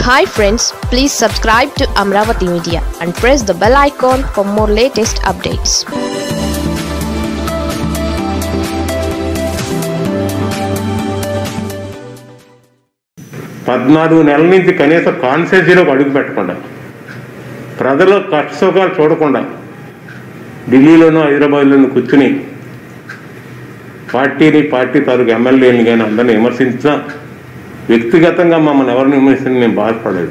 hi friends please subscribe to Amaravati media and press the bell icon for more latest updates పద్నాలుగు నెలల నుంచి కనీసం కాన్స్టిట్యూన్సీలోకి అడుగు పెట్టకుండా ప్రజల కష్ట సుఖాలు చూడకుండా ఢిల్లీలోనూ హైదరాబాద్లోనూ కూర్చుని పార్టీని పార్టీ తాలూకు ఎమ్మెల్యేని కానీ అందరిని విమర్శించినా వ్యక్తిగతంగా మమ్మల్ని ఎవరిని విమర్శించిన మేము బాధపడలేదు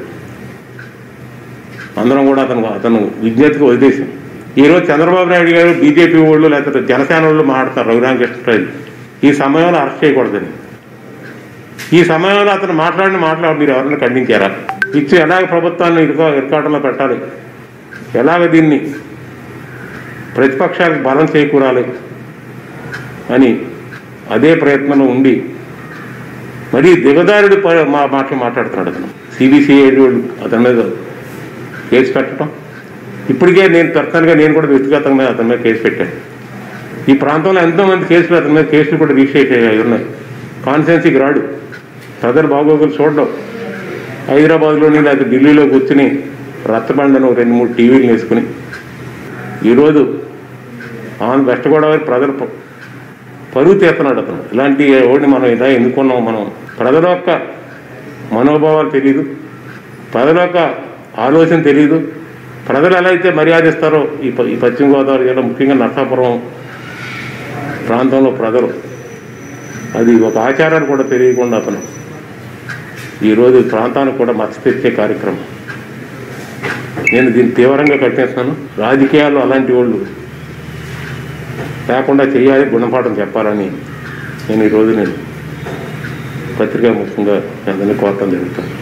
అందరం కూడా అతను అతను విజ్ఞతకు వదిలేసాం ఈరోజు చంద్రబాబు నాయుడు గారు బీజేపీ వాళ్ళు లేకపోతే జనసేన వాళ్ళు మాట్లాడతారు రఘురామకృష్ణరాజు ఈ సమయంలో అరెస్ట్ చేయకూడదని ఈ సమయంలో అతను మాట్లాడిన మాట్లాడి మీరు ఎవరైనా ఖండించారా ఇచ్చి ఎలాగ ప్రభుత్వాన్ని ఇరుకో ఇరకాటంలో పెట్టాలి ఎలాగ దీన్ని ప్రతిపక్షాలకు బలం చేకూరాలి అని అదే ప్రయత్నంలో ఉండి మరీ దిగదారుడు ప- మా మాటలు మాట్లాడుతున్నాడు అతను సిబిసిఐ వాళ్ళు అతని మీద కేసు పెట్టడం ఇప్పటికే నేను పర్సనల్గా నేను కూడా వ్యక్తిగతంగా అతని మీద కేసు పెట్టాను ఈ ప్రాంతంలో ఎంతోమంది కేసులు అతని మీద కేసులు కూడా రిజిస్టర్ అయ్యాయి ఉన్నాయి కాన్స్టిట్యున్సీకి రాడు ప్రజలు బాగోగులు చూడడం హైదరాబాద్లోని లేకపోతే ఢిల్లీలో కూర్చుని రచ్చబండను రెండు మూడు టీవీలు వేసుకుని ఈరోజు ఆన్ వెస్ట్ గోదావరి ప్రజలు ప- పరువు తీస్తున్నాడు అతను ఇలాంటి ఓడిని మనం ఇలా ఎన్నుకున్నాం మనం ప్రజల యొక్క మనోభావాలు తెలియదు ప్రజల యొక్క ఆలోచన తెలియదు ప్రజలు ఎలా అయితే మర్యాద ఇస్తారో ఈ ప- ఈ పశ్చిమ గోదావరి జిల్లా ముఖ్యంగా నర్సాపురం ప్రాంతంలో ప్రజలు అది ఒక ఆచారాన్ని కూడా తెలియకుండా అతను ఈరోజు ఈ ప్రాంతానికి కూడా మచ్చ తెచ్చే కార్యక్రమం నేను దీన్ని తీవ్రంగా కట్టిస్తున్నాను రాజకీయాల్లో అలాంటి వాళ్ళు లేకుండా చేయాలి గుణపాఠం చెప్పాలని నేను ఈరోజు నేను పత్రికా ముఖ్యంగా అందరినీ కోరటం జరుగుతుంది